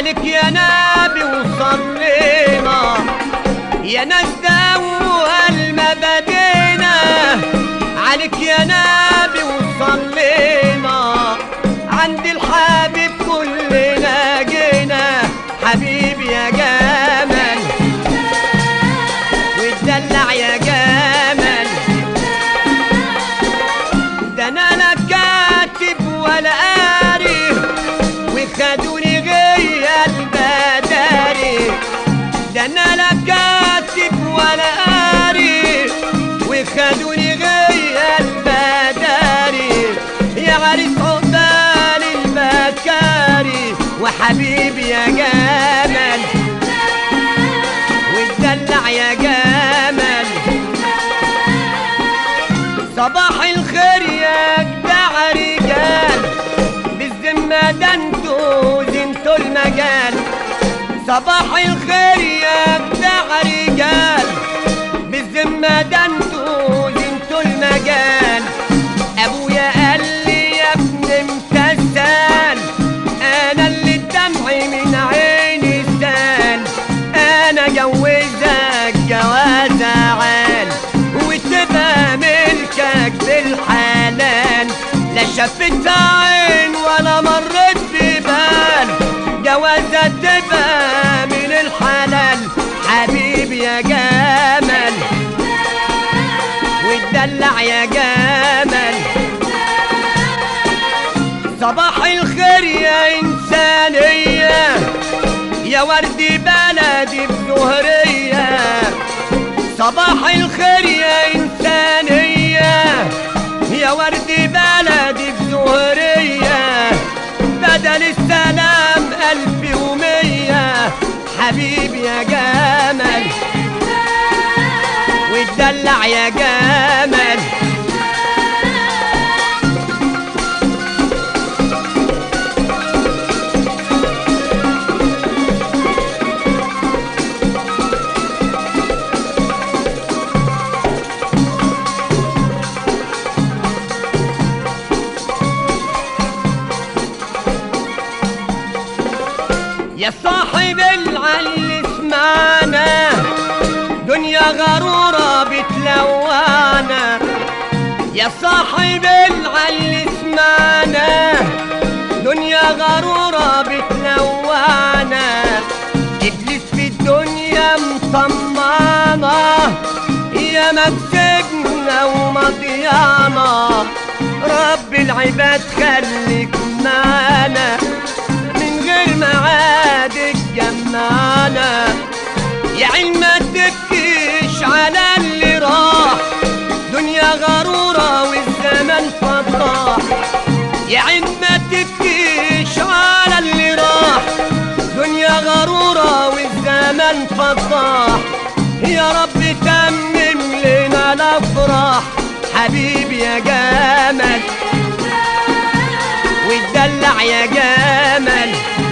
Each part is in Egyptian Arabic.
عليك يا نبي وصلينا يا ناس دوا ما بدينا عليك يا نبي وصلينا عند الحبيب كلنا جينا حبيبي يا جمال واتدلع يا جمال ده انا لا كاتب ولا قاري وخدوني غيا البداري ده انا لا كاتب ولا قاري وخدوني غيا البداري يا عريس عقبال المكاري وحبيبي يا جمال واتدلع يا جمال صباح الخير يا جدع رجال بالذمة ده انتوا زنتوا المجال صباح الخير يا جدع رجال بالذمة ده انتوا زنتوا المجال ابويا قال لي يا ابن امتثال انا اللي دمعي من عيني سال انا جوزك جواز عال وتبقى ملكك بالحلال لا شفت عين ولا مرت ببال جوازة تبقى من الحلال حبيبي يا جمال واتدلع يا جمال صباح الخير يا إنسانية يا ورد بلدي بزهرية صباح الخير يا إنسانية يا ورد بلدي بزهرية بدل السلام ألف ومية حبيبي يا جمال واتدلع يا جمال يا صاحب العل اسمعنا دنيا غرورة بتلوانا يا صاحب العل اسمعنا دنيا غرورة بتلوانا ابليس في الدنيا مطمعنا يا مكسبنا ومضيعنا رب العباد خليك معانا من غير معاد جمعنا يا عين ما تبكيش على اللي راح دنيا غرورة والزمن فضاح يا عين ما تبكيش على اللي راح دنيا غرورة والزمن فضاح يا رب تمم لنا الافراح حبيبي يا جمال واتدلع يا جمال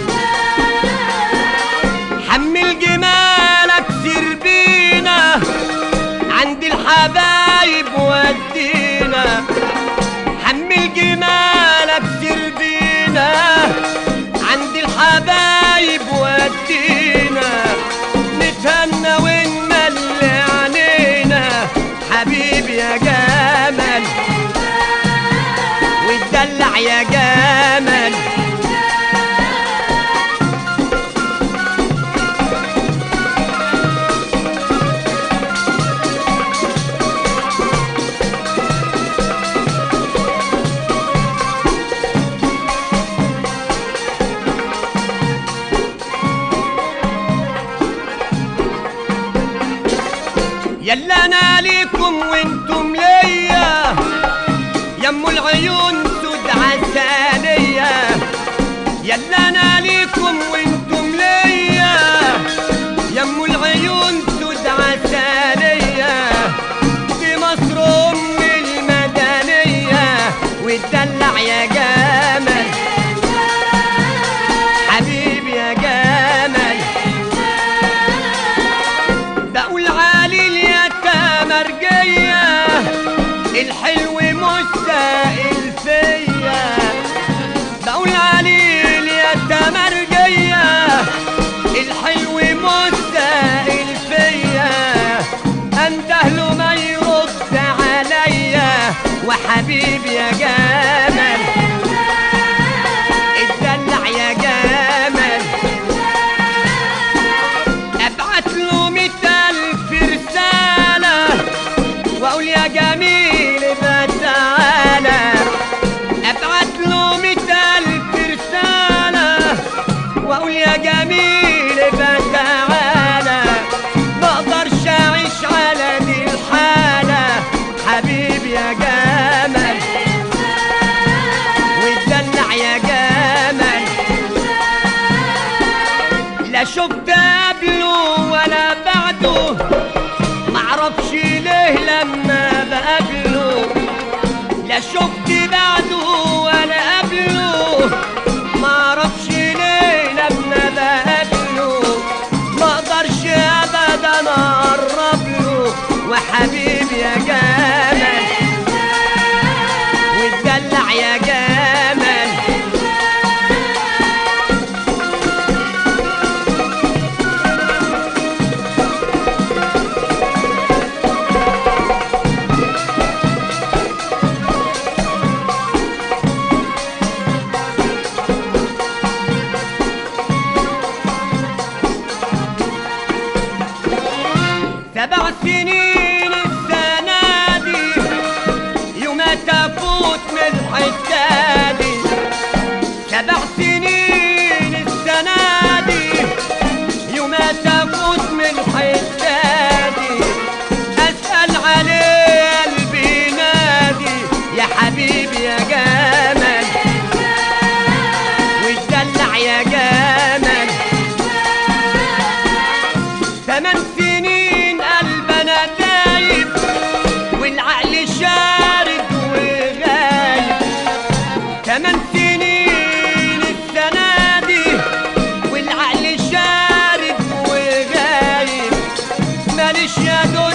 حمل جمالك سير بينا عند الحبايب ودينا حمل جمالك سير بينا عند الحبايب ودينا نتهنى ونملي علينا حبيبي يا جمال واتدلع يا جمال يلا انا ليكم وانتم ليا يم العيون سود عسانية يلا انا ليكم وانتم ليا يم العيون سود عسانية في مصر ام المدنية واتدلع يا جمال حبيبي يا جمال بقول علي اليتامى رجية الحلو مستقل فيا بقول علي اليتامى رجية وحبيبي يا جمل اتدلع يا جمل ابعت له مئة الف رسالة واقول يا جميل ما تعالى ابعت له مئة الف رسالة واقول يا جميل ما تعالى ما اقدرش اعيش على دي الحالة حبيبي يا جمل واتدلع يا جمل لا شفت قبله ولا بعده معرفش ليه لما بقابله لا شفت بعده ولا قبله معرفش ليه لما بقابله ما اقدرش ابدا اقرب له وحبيبي يا جمل واتدلع يا جمل سبع سنين السنة دي يوم تفوت من حتادي سبع سنين السنة دي يوم تفوت من حتادي أسأل عليه قلبي نادي يا حبيبي يا جمل واتدلع يا جمل ثمان سنين قلبنا دايب والعقل شارد وغايب ثمان سنين السنة دي والعقل شارد وغايب ماليش يا دنيا